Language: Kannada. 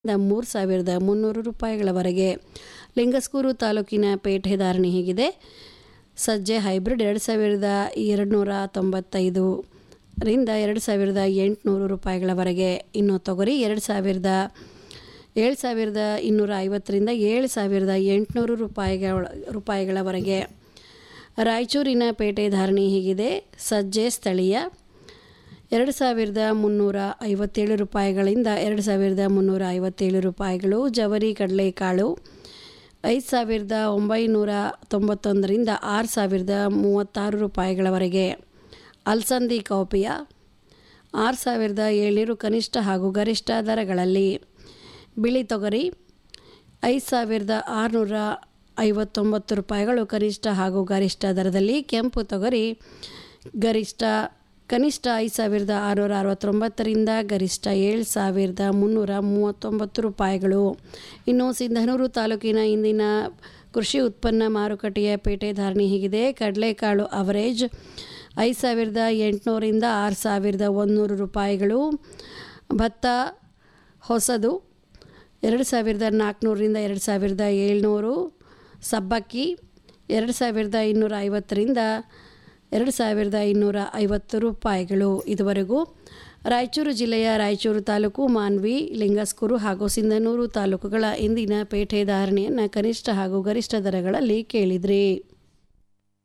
ಮೂರು ಸಾವಿರದ ಮುನ್ನೂರು ರೂಪಾಯಿಗಳವರೆಗೆ ಲಿಂಗಸ್ಕೂರು ತಾಲೂಕಿನ ಪೇಟೆ ಧಾರಣೆ ಹೀಗಿದೆ ಸಜ್ಜೆ ಹೈಬ್ರಿಡ್ ಎರಡು ಸಾವಿರದ ಎರಡುನೂರ ತೊಂಬತ್ತೈದು ರಿಂದ ಎರಡು ಸಾವಿರದ ಎಂಟುನೂರು ರೂಪಾಯಿಗಳವರೆಗೆ ಇನ್ನು ತೊಗರಿ ಎರಡು ಸಾವಿರದ ಏಳು ಸಾವಿರದ ಇನ್ನೂರ ಐವತ್ತರಿಂದ ಏಳು ಸಾವಿರದ ಎಂಟುನೂರು ರೂಪಾಯಿಗಳ ರೂಪಾಯಿಗಳವರೆಗೆ ರಾಯಚೂರಿನ ಪೇಟೆ ಧಾರಣೆ ಹೀಗಿದೆ ಸಜ್ಜೆ ಸ್ಥಳೀಯ ಎರಡು ಸಾವಿರದ ಮುನ್ನೂರ ಐವತ್ತೇಳು ರೂಪಾಯಿಗಳಿಂದ ಎರಡು ಸಾವಿರದ ಮುನ್ನೂರ ಐವತ್ತೇಳು ರೂಪಾಯಿಗಳು ಜವರಿ ಕಡಲೆಕಾಳು ಐದು ಸಾವಿರದ ಒಂಬೈನೂರ ತೊಂಬತ್ತೊಂದರಿಂದ ಆರು ಸಾವಿರದ ಮೂವತ್ತಾರು ರೂಪಾಯಿಗಳವರೆಗೆ ಅಲ್ಸಂದಿ ಕೌಪಿಯ ಆರು ಸಾವಿರದ ಏಳ್ನೂರು ಕನಿಷ್ಠ ಹಾಗೂ ಗರಿಷ್ಠ ದರಗಳಲ್ಲಿ ಬಿಳಿ ತೊಗರಿ ಐದು ಸಾವಿರದ ಆರುನೂರ ಐವತ್ತೊಂಬತ್ತು ರೂಪಾಯಿಗಳು ಕನಿಷ್ಠ ಹಾಗೂ ಗರಿಷ್ಠ ದರದಲ್ಲಿ ಕೆಂಪು ತೊಗರಿ ಗರಿಷ್ಠ ಕನಿಷ್ಠ ಐದು ಸಾವಿರದ ಆರುನೂರ ಅರವತ್ತೊಂಬತ್ತರಿಂದ ಗರಿಷ್ಠ ಏಳು ಸಾವಿರದ ಮುನ್ನೂರ ಮೂವತ್ತೊಂಬತ್ತು ರೂಪಾಯಿಗಳು ಇನ್ನು ಸಿಂಧನೂರು ತಾಲೂಕಿನ ಇಂದಿನ ಕೃಷಿ ಉತ್ಪನ್ನ ಮಾರುಕಟ್ಟೆಯ ಪೇಟೆ ಧಾರಣೆ ಹೀಗಿದೆ ಕಡಲೆಕಾಳು ಅವರೇಜ್ ಐದು ಸಾವಿರದ ಎಂಟುನೂರಿಂದ ಆರು ಸಾವಿರದ ಒಂದುನೂರು ರೂಪಾಯಿಗಳು ಭತ್ತ ಹೊಸದು ಎರಡು ಸಾವಿರದ ನಾಲ್ಕುನೂರರಿಂದ ಎರಡು ಸಾವಿರದ ಏಳ್ನೂರು ಸಬ್ಬಕ್ಕಿ ಎರಡು ಸಾವಿರದ ಇನ್ನೂರ ಐವತ್ತರಿಂದ ಎರಡು ಸಾವಿರದ ಇನ್ನೂರ ಐವತ್ತು ರೂಪಾಯಿಗಳು ಇದುವರೆಗೂ ರಾಯಚೂರು ಜಿಲ್ಲೆಯ ರಾಯಚೂರು ತಾಲೂಕು ಮಾನ್ವಿ ಲಿಂಗಸ್ಕೂರು ಹಾಗೂ ಸಿಂಧನೂರು ತಾಲೂಕುಗಳ ಇಂದಿನ ಪೇಟೆ ಧಾರಣೆಯನ್ನು ಕನಿಷ್ಠ ಹಾಗೂ ಗರಿಷ್ಠ ದರಗಳಲ್ಲಿ ಕೇಳಿದ್ರಿ